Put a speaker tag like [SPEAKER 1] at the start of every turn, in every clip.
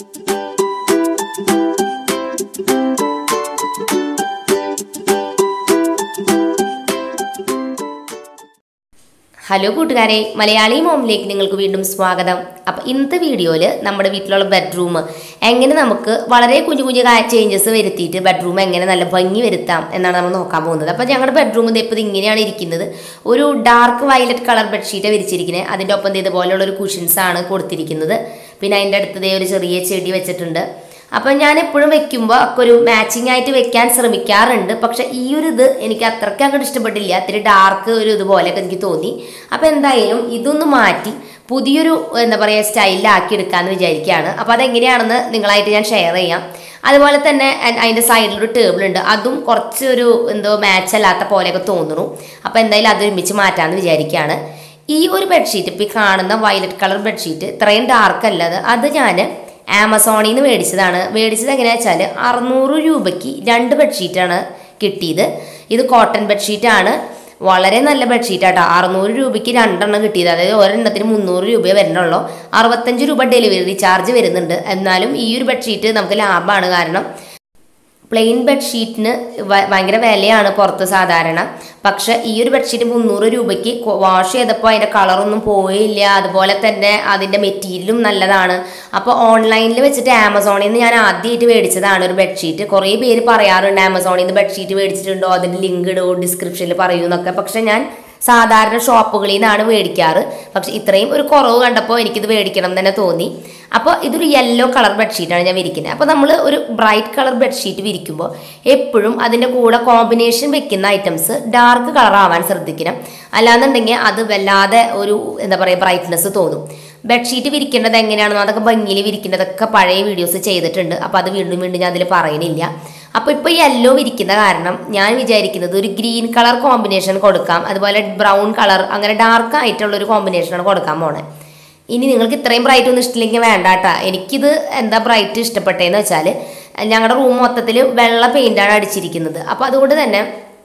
[SPEAKER 1] hello കൂട്ടുകാരെ മലയാളി മോമിലേക്ക് നിങ്ങൾക്ക് വീണ്ടും സ്വാഗതം അപ്പോൾ ഇന്നത്തെ വീഡിയോയിൽ നമ്മുടെ വീട്ടിലുള്ള ബെഡ്റൂം എങ്ങനെ നമുക്ക് വളരെ കുഞ്ഞു കുഞ്ഞു ചേഞ്ചസ് വരുത്തിയിട്ട് ബെഡ്റൂം എങ്ങനെ നല്ല ഭംഗി വരുത്താം എന്നാണ് നമ്മൾ നോക്കാൻ പോകുന്നത് അപ്പോൾ ഞങ്ങളുടെ ബെഡ്റൂം ഇപ്പോൾ ഇങ്ങനെയാണ് ഇരിക്കുന്നത് ഒരു ഡാർക്ക് വയലറ്റ് കളർ ബെഡ്ഷീറ്റ് വിരിച്ചിരിക്കുന്നത് അതിൻ്റെ ഒപ്പം ദേ ഇതുപോലെയുള്ള ഒരു കുഷൻസ് ആണ് കൊടുത്തിരിക്കുന്നത് പിന്നെ അതിൻ്റെ അടുത്ത് ദേ ഒരു ചെറിയ ചെടി വെച്ചിട്ടുണ്ട് അപ്പം ഞാൻ എപ്പോഴും വെക്കുമ്പോൾ ഒക്കെ ഒരു മാച്ചിങ് ആയിട്ട് വെക്കാൻ ശ്രമിക്കാറുണ്ട് പക്ഷെ ഈ ഒരു ഇത് എനിക്ക് അത്രയ്ക്ക് അങ്ങോട്ട് ഇഷ്ടപ്പെട്ടില്ല ഇത്തിരി ഡാർക്ക് ഒരു ഇതുപോലെയൊക്കെ എനിക്ക് തോന്നി അപ്പം എന്തായാലും ഇതൊന്ന് മാറ്റി പുതിയൊരു എന്താ പറയുക സ്റ്റൈലിലാക്കി എടുക്കാമെന്ന് വിചാരിക്കുകയാണ് അപ്പോൾ അതെങ്ങനെയാണെന്ന് നിങ്ങളായിട്ട് ഞാൻ ഷെയർ ചെയ്യാം അതുപോലെ തന്നെ അ- അതിൻ്റെ സൈഡിലൊരു ടേബിൾ ഉണ്ട് അതും കുറച്ച് ഒരു എന്തോ മാച്ച് അല്ലാത്ത പോലെയൊക്കെ തോന്നുന്നു അപ്പോൾ എന്തായാലും അത് ഒരുമിച്ച് മാറ്റാമെന്ന് വിചാരിക്കുകയാണ് ഈ ഒരു ബെഡ്ഷീറ്റ് ഇപ്പോൾ ഈ കാണുന്ന വയലറ്റ് കളർ ബെഡ്ഷീറ്റ് ഇത്രയും ഡാർക്ക് അല്ലത് അത് ഞാൻ ആമസോണിൽ നിന്ന് മേടിച്ചതാണ് മേടിച്ചത് എങ്ങനെയാണെന്ന് വെച്ചാൽ അറുന്നൂറ് രൂപയ്ക്ക് രണ്ട് ബെഡ്ഷീറ്റാണ് കിട്ടിയത് ഇത് കോട്ടൺ ബെഡ്ഷീറ്റാണ് വളരെ നല്ല ബെഡ്ഷീറ്റാട്ടോ അറുന്നൂറ് രൂപയ്ക്ക് രണ്ടെണ്ണം കിട്ടിയത് അതായത് ഒരെണ്ണത്തിന് മുന്നൂറ് രൂപയെ വരുന്നുള്ളൂ അറുപത്തഞ്ച് രൂപ ഡെലിവറി ചാർജ് വരുന്നുണ്ട് എന്നാലും ഈ ഒരു ബെഡ്ഷീറ്റ് നമുക്ക് ലാഭമാണ് കാരണം പ്ലെയിൻ ബെഡ്ഷീറ്റിന് വ- ഭയങ്കര വിലയാണ് പുറത്ത് സാധാരണ പക്ഷെ ഈ ഒരു ബെഡ്ഷീറ്റ് മുന്നൂറ് രൂപയ്ക്ക് വാഷ് ചെയ്തപ്പോൾ അതിൻ്റെ കളറൊന്നും പോയില്ല അതുപോലെ തന്നെ അതിൻ്റെ മെറ്റീരിയലും നല്ലതാണ് അപ്പോൾ ഓൺലൈനിൽ വെച്ചിട്ട് ആമസോണിൽ നിന്ന് ഞാൻ ആദ്യമായിട്ട് മേടിച്ചതാണ് ഒരു ബെഡ്ഷീറ്റ് കുറേ പേര് പറയാറുണ്ട് ആമസോണിൽ നിന്ന് ബെഡ്ഷീറ്റ് മേടിച്ചിട്ടുണ്ടോ അതിൻ്റെ ലിങ്ക് ഇടുമോ ഡിസ്ക്രിപ്ഷനിൽ പറയൂ എന്നൊക്കെ പക്ഷെ ഞാൻ സാധാരണ ഷോപ്പുകളിൽ നിന്നാണ് മേടിക്കാറ് പക്ഷെ ഇത്രയും ഒരു കുറവ് കണ്ടപ്പോൾ എനിക്കിത് മേടിക്കണം എന്ന് തന്നെ തോന്നി അപ്പോൾ ഇതൊരു യെല്ലോ കളർ ബെഡ്ഷീറ്റാണ് ഞാൻ വിരിക്കുന്നത് അപ്പോൾ നമ്മൾ ഒരു ബ്രൈറ്റ് കളർ ബെഡ്ഷീറ്റ് വിരിക്കുമ്പോൾ എപ്പോഴും അതിൻ്റെ കൂടെ കോമ്പിനേഷൻ വെക്കുന്ന ഐറ്റംസ് ഡാർക്ക് കളർ ആവാൻ ശ്രദ്ധിക്കണം അല്ലാന്നുണ്ടെങ്കിൽ അത് വല്ലാതെ ഒരു എന്താ പറയുക ബ്രൈറ്റ്നെസ് തോന്നും ബെഡ്ഷീറ്റ് വിരിക്കേണ്ടത് എങ്ങനെയാണെന്നോ അതൊക്കെ ഭംഗിയിൽ വിരിക്കേണ്ടതൊക്കെ പഴയ വീഡിയോസ് ചെയ്തിട്ടുണ്ട് അപ്പോൾ അത് വീണ്ടും വീണ്ടും ഞാൻ അതിൽ പറയുന്നില്ല അപ്പോൾ ഇപ്പോൾ യെല്ലോ വിരിക്കുന്ന കാരണം ഞാൻ വിചാരിക്കുന്നത് ഒരു ഗ്രീൻ കളർ കോമ്പിനേഷൻ കൊടുക്കാം അതുപോലെ ബ്രൗൺ കളർ അങ്ങനെ ഡാർക്ക് ആയിട്ടുള്ള ഒരു കോമ്പിനേഷനാണ് കൊടുക്കാൻ പോണേ ഇനി നിങ്ങൾക്ക് ഇത്രയും ബ്രൈറ്റ് ഒന്നും ഇഷ്ടമില്ലെങ്കിൽ വേണ്ട കേട്ടാ എനിക്കിത് എന്താ ബ്രൈറ്റ് ഇഷ്ടപ്പെട്ടതെന്ന് വെച്ചാൽ ഞങ്ങളുടെ റൂം മൊത്തത്തിൽ വെള്ള പെയിൻ്റാണ് അടിച്ചിരിക്കുന്നത് അപ്പോൾ അതുകൊണ്ട് തന്നെ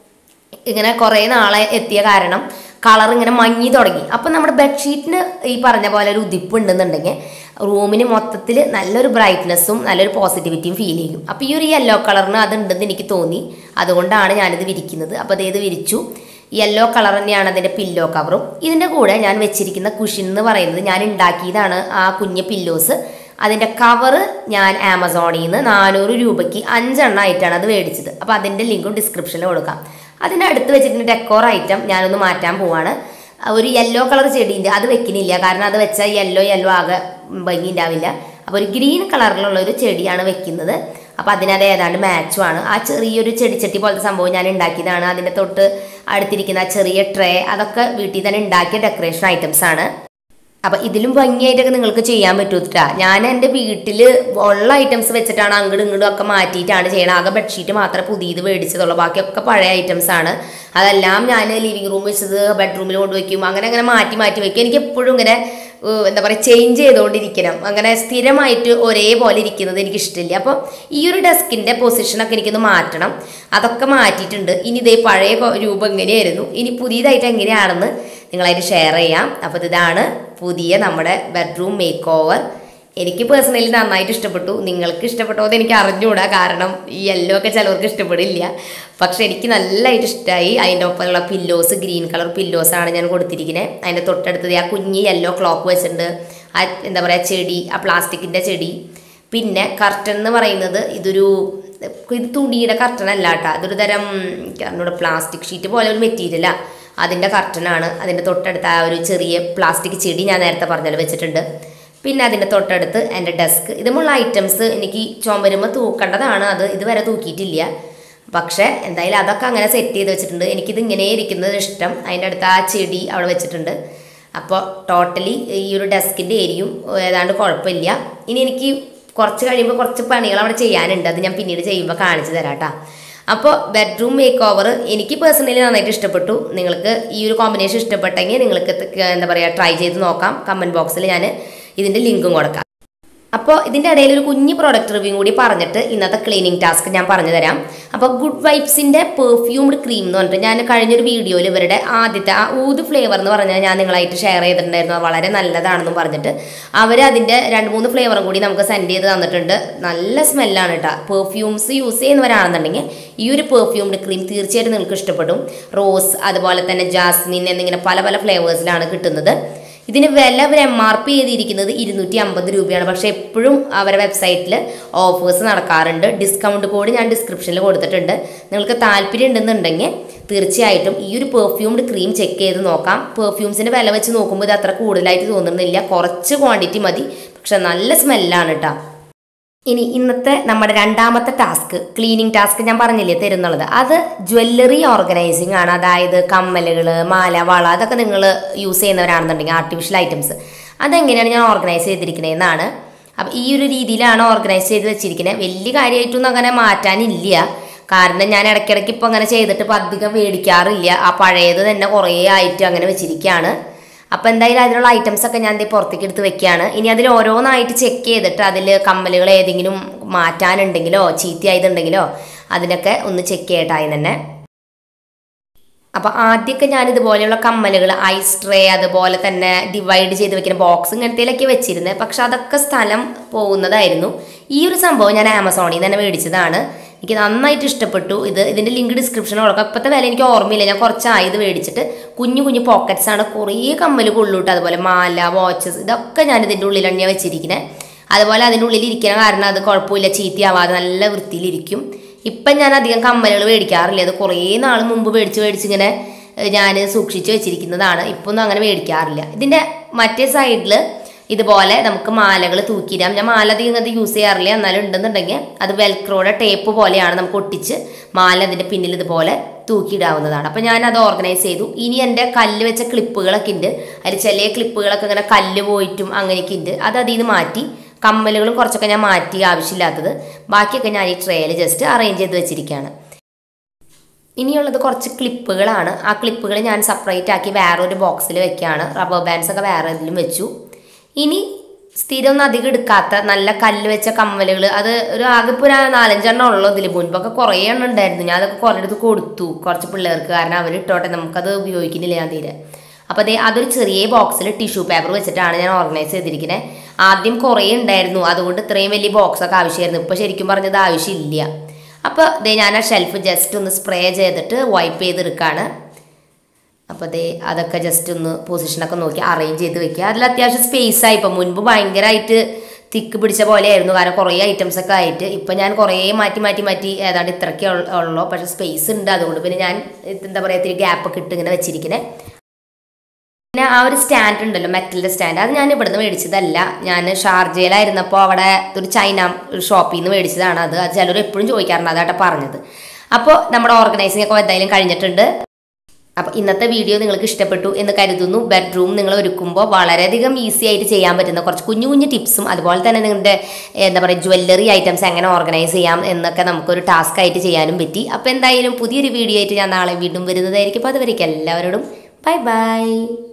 [SPEAKER 1] ഇങ്ങനെ കുറേ നാളെ എത്തിയ കാരണം കളർ ഇങ്ങനെ മങ്ങി തുടങ്ങി അപ്പം നമ്മുടെ ബെഡ്ഷീറ്റിന് ഈ പറഞ്ഞ പോലെ ഒരു ഉദിപ്പ് ഉണ്ടെന്നുണ്ടെങ്കിൽ റൂമിന് മൊത്തത്തിൽ നല്ലൊരു ബ്രൈറ്റ്നെസ്സും നല്ലൊരു പോസിറ്റിവിറ്റിയും ഫീൽ ചെയ്യും അപ്പോൾ ഈ ഒരു യെല്ലോ കളറിന് അതുണ്ടെന്ന് എനിക്ക് തോന്നി അതുകൊണ്ടാണ് ഞാനിത് വിരിക്കുന്നത് അപ്പോൾ അതേത് വിരിച്ചു യെല്ലോ കളർ തന്നെയാണ് അതിൻ്റെ പില്ലോ കവറും ഇതിൻ്റെ കൂടെ ഞാൻ വെച്ചിരിക്കുന്ന കുഷൻ എന്ന് പറയുന്നത് ഞാൻ ഉണ്ടാക്കിയതാണ് ആ കുഞ്ഞ് പില്ലോസ് അതിൻ്റെ കവറ് ഞാൻ ആമസോണിൽ നിന്ന് നാനൂറ് രൂപയ്ക്ക് അഞ്ചെണ്ണം ആയിട്ടാണ് അത് മേടിച്ചത് അപ്പോൾ അതിൻ്റെ ലിങ്കും ഡിസ്ക്രിപ്ഷനിൽ കൊടുക്കാം അതിൻ്റെ അടുത്ത് വെച്ചിട്ട് ഡെക്കോർ ഐറ്റം ഞാനൊന്ന് മാറ്റാൻ പോവാണ് ഒരു യെല്ലോ കളർ ചെടിയുണ്ട് അത് വെക്കുന്നില്ല കാരണം അത് വെച്ചാൽ യെല്ലോ യെല്ലോ ആകെ ഭംഗി ഉണ്ടാവില്ല അപ്പോൾ ഒരു ഗ്രീൻ കളറിലുള്ള ഒരു ചെടിയാണ് വെക്കുന്നത് അപ്പോൾ അതിനത് ഏതാണ്ട് മാച്ചുമാണ് ആ ചെറിയൊരു ചെടിച്ചട്ടി പോലത്തെ സംഭവം ഞാൻ ഉണ്ടാക്കിയതാണ് അതിൻ്റെ തൊട്ട് അടുത്തിരിക്കുന്ന ആ ചെറിയ ട്രേ അതൊക്കെ വീട്ടിൽ തന്നെ ഉണ്ടാക്കിയ ഡെക്കറേഷൻ ഐറ്റംസ് ആണ് അപ്പൊ ഇതിലും ഭംഗിയായിട്ടൊക്കെ നിങ്ങൾക്ക് ചെയ്യാൻ പറ്റൂട്ടാ ഞാൻ എൻ്റെ വീട്ടിൽ ഉള്ള ഐറ്റംസ് വെച്ചിട്ടാണ് അങ്ങോട്ടും ഇങ്ങോട്ടും ഒക്കെ മാറ്റിയിട്ടാണ് ചെയ്യണത് ആകെ ബെഡ്ഷീറ്റ് മാത്രമേ പുതിയത് മേടിച്ചതുള്ളൂ ബാക്കിയൊക്കെ പഴയ ഐറ്റംസ് ആണ് അതെല്ലാം ഞാൻ ലിവിങ് റൂം വെച്ചത് ബെഡ്റൂമിൽ കൊണ്ടുവയ്ക്കും അങ്ങനെ അങ്ങനെ മാറ്റി മാറ്റി വയ്ക്കും എനിക്ക് എപ്പോഴും ഇങ്ങനെ ഏഹ്, എന്താ പറയുക ചേഞ്ച് ചെയ്തുകൊണ്ടിരിക്കണം അങ്ങനെ സ്ഥിരമായിട്ട് ഒരേപോലെ ഇരിക്കുന്നത് എനിക്ക് ഇഷ്ടമില്ല അപ്പോൾ ഈ ഒരു ഡെസ്കിൻ്റെ പൊസിഷനൊക്കെ എനിക്കൊന്ന് മാറ്റണം അതൊക്കെ മാറ്റിയിട്ടുണ്ട് ഇനി ഇതേ പഴയ കൊ- രൂപം എങ്ങനെയായിരുന്നു ഇനി പുതിയതായിട്ട് എങ്ങനെയാണെന്ന് നിങ്ങളായിട്ട് ഷെയർ ചെയ്യാം അപ്പോൾ ഇതാണ് പുതിയ നമ്മുടെ ബെഡ്റൂം മേക്ക് ഓവർ എനിക്ക് പേഴ്സണലി നന്നായിട്ട് ഇഷ്ടപ്പെട്ടു നിങ്ങൾക്ക് ഇഷ്ടപ്പെട്ടോ എന്ന് എനിക്ക് അറിഞ്ഞുകൂടാ കാരണം ഈ യെല്ലോ ഒക്കെ ചിലവർക്ക് ഇഷ്ടപ്പെടില്ല പക്ഷെ എനിക്ക് നല്ലതായിട്ട് ഇഷ്ടമായി അതിൻ്റെ ഒപ്പമുള്ള പില്ലോസ് ഗ്രീൻ കളർ പില്ലോസാണ് ഞാൻ കൊടുത്തിരിക്കുന്നത് അതിൻ്റെ തൊട്ടടുത്തത് ആ കുഞ്ഞ് യെല്ലോ ക്ലോക്ക് വെച്ചിട്ടുണ്ട് ആ എന്താ പറയുക ചെടി ആ പ്ലാസ്റ്റിക്കിൻ്റെ ചെടി പിന്നെ കർട്ടൻ എന്ന് പറയുന്നത് ഇതൊരു ഇത് തുണിയുടെ കർട്ടൻ അല്ല കേട്ടോ അതൊരു തരം അറിഞ്ഞൂടെ പ്ലാസ്റ്റിക് ഷീറ്റ് പോലെ ഒരു മെറ്റീരിയലാ അതിൻ്റെ കർട്ടനാണ് അതിൻ്റെ തൊട്ടടുത്ത് ആ ഒരു ചെറിയ പ്ലാസ്റ്റിക് ചെടി ഞാൻ നേരത്തെ പറഞ്ഞാൽ വെച്ചിട്ടുണ്ട് പിന്നെ അതിൻ്റെ തൊട്ടടുത്ത് എൻ്റെ ഡെസ്ക് ഇതുമുള്ള ഐറ്റംസ് എനിക്ക് ചുമരുമ്പോൾ തൂക്കേണ്ടതാണ് അത് ഇതുവരെ തൂക്കിയിട്ടില്ല പക്ഷേ എന്തായാലും അതൊക്കെ അങ്ങനെ സെറ്റ് ചെയ്ത് വെച്ചിട്ടുണ്ട് എനിക്കിത് ഇങ്ങനെ ഇരിക്കുന്നത് ഇഷ്ടം അതിൻ്റെ അടുത്ത് ആ ചെടി അവിടെ വെച്ചിട്ടുണ്ട് അപ്പോൾ ടോട്ടലി ഈ ഒരു ഡെസ്കിൻ്റെ ഏരിയയും ഏതാണ്ട് കുഴപ്പമില്ല ഇനി എനിക്ക് കുറച്ച് കഴിയുമ്പോൾ കുറച്ച് പണികൾ അവിടെ ചെയ്യാനുണ്ട് അത് ഞാൻ പിന്നീട് ചെയ്യുമ്പോൾ കാണിച്ചു തരാം കേട്ടോ അപ്പോൾ ബെഡ്റൂം മേക്ക് ഓവർ എനിക്ക് പേഴ്സണലി നന്നായിട്ട് ഇഷ്ടപ്പെട്ടു നിങ്ങൾക്ക് ഈ ഒരു കോമ്പിനേഷൻ ഇഷ്ടപ്പെട്ടെങ്കിൽ നിങ്ങൾക്ക് ഇത് എന്താ പറയുക ട്രൈ ചെയ്ത് നോക്കാം കമൻറ്റ് ബോക്സിൽ ഞാൻ ഇതിൻ്റെ ലിങ്കും കൊടുക്കാം അപ്പോൾ ഇതിൻ്റെ ഇടയിൽ ഒരു കുഞ്ഞ് പ്രോഡക്റ്റ് റിവ്യൂ കൂടി പറഞ്ഞിട്ട് ഇന്നത്തെ ക്ലീനിങ് ടാസ്ക് ഞാൻ പറഞ്ഞു തരാം അപ്പോൾ ഗുഡ് വൈബ്സിൻ്റെ പെർഫ്യൂംഡ് ക്രീം എന്ന് പറഞ്ഞിട്ട് ഞാൻ കഴിഞ്ഞൊരു വീഡിയോയിൽ ഇവരുടെ ആദ്യത്തെ ആ ഊത് ഫ്ലേവർ എന്ന് പറഞ്ഞാൽ ഞാൻ നിങ്ങളായിട്ട് ഷെയർ ചെയ്തിട്ടുണ്ടായിരുന്നു അത് വളരെ നല്ലതാണെന്നും പറഞ്ഞിട്ട് അവർ അതിൻ്റെ രണ്ട് മൂന്ന് ഫ്ലേവറും കൂടി നമുക്ക് സെൻഡ് ചെയ്ത് തന്നിട്ടുണ്ട് നല്ല സ്മെല്ലാണ് കേട്ടോ പെർഫ്യൂംസ് യൂസ് ചെയ്യുന്നവരാണെന്നുണ്ടെങ്കിൽ ഈ ഒരു പെർഫ്യൂംഡ് ക്രീം തീർച്ചയായിട്ടും നിങ്ങൾക്ക് ഇഷ്ടപ്പെടും റോസ് അതുപോലെ തന്നെ ജാസ്മിൻ എന്നിങ്ങനെ പല പല ഫ്ലേവേഴ്സിലാണ് കിട്ടുന്നത് ഇതിന് വില അവർ എം ആർ പി ചെയ്തിരിക്കുന്നത് ഇരുന്നൂറ്റി അമ്പത് രൂപയാണ് പക്ഷേ എപ്പോഴും അവരുടെ വെബ്സൈറ്റിൽ ഓഫേഴ്സ് നടക്കാറുണ്ട് ഡിസ്കൗണ്ട് കോഡ് ഞാൻ ഡിസ്ക്രിപ്ഷനിൽ കൊടുത്തിട്ടുണ്ട് നിങ്ങൾക്ക് താല്പര്യം ഉണ്ടെന്നുണ്ടെങ്കിൽ തീർച്ചയായിട്ടും ഈ ഒരു പെർഫ്യൂംഡ് ക്രീം ചെക്ക് ചെയ്ത് നോക്കാം പെർഫ്യൂംസിൻ്റെ വില വെച്ച് നോക്കുമ്പോൾ ഇത് അത്ര കൂടുതലായിട്ട് തോന്നുന്നില്ല കുറച്ച് ക്വാണ്ടിറ്റി മതി പക്ഷെ നല്ല സ്മെല്ലാണ് കേട്ടോ ഇനി ഇന്നത്തെ നമ്മുടെ രണ്ടാമത്തെ ടാസ്ക് ക്ലീനിങ് ടാസ്ക് ഞാൻ പറഞ്ഞില്ലേ തരുന്നുള്ളത് അത് ജ്വല്ലറി ഓർഗനൈസിങ് ആണ് അതായത് കമ്മലുകൾ മാല വള അതൊക്കെ നിങ്ങൾ യൂസ് ചെയ്യുന്നവരാണെന്നുണ്ടെങ്കിൽ ആർട്ടിഫിഷ്യൽ ഐറ്റംസ് അതെങ്ങനെയാണ് ഞാൻ ഓർഗനൈസ് ചെയ്തിരിക്കുന്നതെന്നാണ് അപ്പം ഈ ഒരു രീതിയിലാണ് ഓർഗനൈസ് ചെയ്ത് വെച്ചിരിക്കുന്നത് വലിയ കാര്യമായിട്ടൊന്നും അങ്ങനെ മാറ്റാനില്ല കാരണം ഞാൻ ഇടയ്ക്കിടയ്ക്ക് ഇപ്പോൾ അങ്ങനെ ചെയ്തിട്ട് ഇപ്പം അധികം മേടിക്കാറില്ല ആ പഴയത് തന്നെ കുറേ ആയിട്ട് അങ്ങനെ വെച്ചിരിക്കുകയാണ് അപ്പോൾ എന്തായാലും അതിനുള്ള ഐറ്റംസ് ഒക്കെ ഞാൻ ദേ പുറത്തേക്ക് എടുത്ത് വെക്കുകയാണ് ഇനി അതിൽ ഓരോന്നായിട്ട് ചെക്ക് ചെയ്തിട്ട് അതിൽ കമ്മലുകൾ ഏതെങ്കിലും മാറ്റാനുണ്ടെങ്കിലോ ചീത്തയായതുണ്ടെങ്കിലോ അതിനൊക്കെ ഒന്ന് ചെക്ക് ചെയ്യട്ടായി തന്നെ അപ്പോൾ ആദ്യമൊക്കെ ഞാൻ ഇതുപോലെയുള്ള കമ്മലുകൾ ഐസ് ട്രേ അതുപോലെ തന്നെ ഡിവൈഡ് ചെയ്ത് വെക്കുന്ന ബോക്സ് ഇങ്ങനത്തേലൊക്കെ വെച്ചിരുന്നത് പക്ഷെ അതൊക്കെ സ്ഥലം പോകുന്നതായിരുന്നു ഈ ഒരു സംഭവം ഞാൻ ആമസോണിൽ നിന്ന് തന്നെ മേടിച്ചതാണ് എനിക്ക് നന്നായിട്ട് ഇഷ്ടപ്പെട്ടു ഇത് ഇതിൻ്റെ ലിങ്ക് ഡിസ്ക്രിപ്ഷനിൽ കൊടുക്കാം ഇപ്പോഴത്തെ വില എനിക്ക് ഓർമ്മയില്ല ഞാൻ കുറച്ചായി ഇത് മേടിച്ചിട്ട് കുഞ്ഞു കുഞ്ഞു പോക്കറ്റ്സ് ആണ് കുറേ കമ്മൽ കൊള്ളൂട്ട് അതുപോലെ മാല വാച്ചസ് ഇതൊക്കെ ഞാൻ ഇതിൻ്റെ ഉള്ളിലാണ് ഞാൻ വെച്ചിരിക്കുന്നത് അതുപോലെ അതിൻ്റെ ഉള്ളിൽ ഇരിക്കുന്ന കാരണം അത് കുഴപ്പമില്ല ചീത്തയാവാതെ നല്ല വൃത്തിയിലിരിക്കും ഇപ്പം ഞാൻ അധികം കമ്മലുകൾ മേടിക്കാറില്ല അത് കുറേ നാൾ മുമ്പ് മേടിച്ച് മേടിച്ച് ഇങ്ങനെ ഞാൻ സൂക്ഷിച്ച് വെച്ചിരിക്കുന്നതാണ് ഇപ്പം ഒന്നും അങ്ങനെ മേടിക്കാറില്ല ഇതിൻ്റെ മറ്റേ സൈഡിൽ ഇതുപോലെ നമുക്ക് മാലകൾ തൂക്കിയിടാം ഞാൻ മാല അധികം അത് യൂസ് ചെയ്യാറില്ല എന്നാലും ഉണ്ടെന്നുണ്ടെങ്കിൽ അത് വെൽക്രോയുടെ ടേപ്പ് പോലെയാണ് നമുക്ക് ഒട്ടിച്ച് മാല അതിൻ്റെ പിന്നിൽ ഇതുപോലെ തൂക്കിയിടാവുന്നതാണ് അപ്പോൾ ഞാൻ അത് ഓർഗനൈസ് ചെയ്തു ഇനി എൻ്റെ കല്ല് വെച്ച ക്ലിപ്പുകളൊക്കെ ഉണ്ട് അതിൽ ചില ക്ലിപ്പുകളൊക്കെ ഇങ്ങനെ കല്ല് പോയിട്ടും അങ്ങനെയൊക്കെ ഉണ്ട് അത് അതിൽ നിന്ന് മാറ്റി കമ്മലുകളും കുറച്ചൊക്കെ ഞാൻ മാറ്റി ആവശ്യമില്ലാത്തത് ബാക്കിയൊക്കെ ഞാൻ ഈ ട്രേയിൽ ജസ്റ്റ് അറേഞ്ച് ചെയ്ത് വെച്ചിരിക്കുകയാണ് ഇനിയുള്ളത് കുറച്ച് ക്ലിപ്പുകളാണ് ആ ക്ലിപ്പുകൾ ഞാൻ സെപ്പറേറ്റ് ആക്കി വേറൊരു ബോക്സിൽ വെക്കുകയാണ് റബ്ബർ ബാൻഡ്സ് ഒക്കെ വേറെ ഇതിലും വെച്ചു ഇനി സ്ഥിരം ഒന്നും അധികം എടുക്കാത്ത നല്ല കല്ല് വെച്ച കമ്മലുകൾ അത് ഒരു ആകെ ഇപ്പോൾ ഒരു നാലഞ്ചെണ്ണം ഉള്ളൂ ഇതിൽ മുൻപൊക്കെ കുറേ എണ്ണം ഉണ്ടായിരുന്നു ഞാൻ അതൊക്കെ കുറേ അടുത്ത് കൊടുത്തു കുറച്ച് പിള്ളേർക്ക് കാരണം അവർ ഇട്ടോട്ടെ നമുക്കത് ഉപയോഗിക്കുന്നില്ല ഞാൻ തീരെ അപ്പോൾ അതേ അതൊരു ചെറിയ ബോക്സിൽ ടിഷ്യൂ പേപ്പർ വെച്ചിട്ടാണ് ഞാൻ ഓർഗനൈസ് ചെയ്തിരിക്കുന്നത് ആദ്യം കുറേ ഉണ്ടായിരുന്നു അതുകൊണ്ട് ഇത്രയും വലിയ ബോക്സൊക്കെ ആവശ്യമായിരുന്നു ഇപ്പോൾ ശരിക്കും പറഞ്ഞത് ആവശ്യമില്ല അപ്പോൾ ദേ ഞാൻ ആ ഷെൽഫ് ജസ്റ്റ് ഒന്ന് സ്പ്രേ ചെയ്തിട്ട് വൈപ്പ് ചെയ്തെടുക്കുകയാണ് അപ്പോൾ ദേ അതൊക്കെ ജസ്റ്റ് ഒന്ന് പൊസിഷനൊക്കെ നോക്കി അറേഞ്ച് ചെയ്ത് വെക്കുക അതിൽ അത്യാവശ്യം സ്പേസ് ആയി ഇപ്പം മുൻപ് ഭയങ്കരമായിട്ട് തിക്ക് പിടിച്ച പോലെയായിരുന്നു കാരണം കുറേ ഐറ്റംസ് ഒക്കെ ആയിട്ട് ഇപ്പം ഞാൻ കുറേ മാറ്റി മാറ്റി മാറ്റി ഏതാണ്ട് ഇത്രയ്ക്കേ ഉള്ള- ഉള്ളൂ പക്ഷേ സ്പേസ് ഉണ്ട് അതുകൊണ്ട് പിന്നെ ഞാൻ എന്താ പറയുക ഇത്തിരി ഗ്യാപ്പൊക്കെ ഇട്ട് ഇങ്ങനെ വെച്ചിരിക്കുന്നത് പിന്നെ ആ ഒരു സ്റ്റാൻഡ് ഉണ്ടല്ലോ മെറ്റലിൻ്റെ സ്റ്റാൻഡ് അത് ഞാൻ ഇവിടുന്ന് മേടിച്ചതല്ല ഞാൻ ഷാർജയിലായിരുന്നപ്പോൾ അവിടെ ഒരു ചൈന ഷോപ്പിൽ നിന്ന് മേടിച്ചതാണ് അത് അത് ചിലർ എപ്പോഴും ചോദിക്കാറുണ്ട് അതാട്ടെ പറഞ്ഞത് അപ്പോൾ നമ്മുടെ ഓർഗനൈസിംഗ് ഒക്കെ എന്തായാലും കഴിഞ്ഞിട്ടുണ്ട് അപ്പോൾ ഇന്നത്തെ വീഡിയോ നിങ്ങൾക്ക് ഇഷ്ടപ്പെട്ടു എന്ന് കരുതുന്നു ബെഡ്റൂം നിങ്ങൾ ഒരുക്കുമ്പോൾ വളരെയധികം ഈസി ആയിട്ട് ചെയ്യാൻ പറ്റുന്ന കുറച്ച് കുഞ്ഞു കുഞ്ഞു ടിപ്സും അതുപോലെ തന്നെ നിങ്ങളുടെ എന്താ പറയുക ജ്വല്ലറി ഐറ്റംസ് എങ്ങനെ ഓർഗനൈസ് ചെയ്യാം എന്നൊക്കെ നമുക്കൊരു ടാസ്ക് ആയിട്ട് ചെയ്യാനും പറ്റി അപ്പോൾ എന്തായാലും പുതിയൊരു വീഡിയോ ആയിട്ട് ഞാൻ നാളെ വീണ്ടും വരുന്നതായിരിക്കും അപ്പോൾ അതുവരേക്കും എല്ലാവരോടും ബൈ ബൈ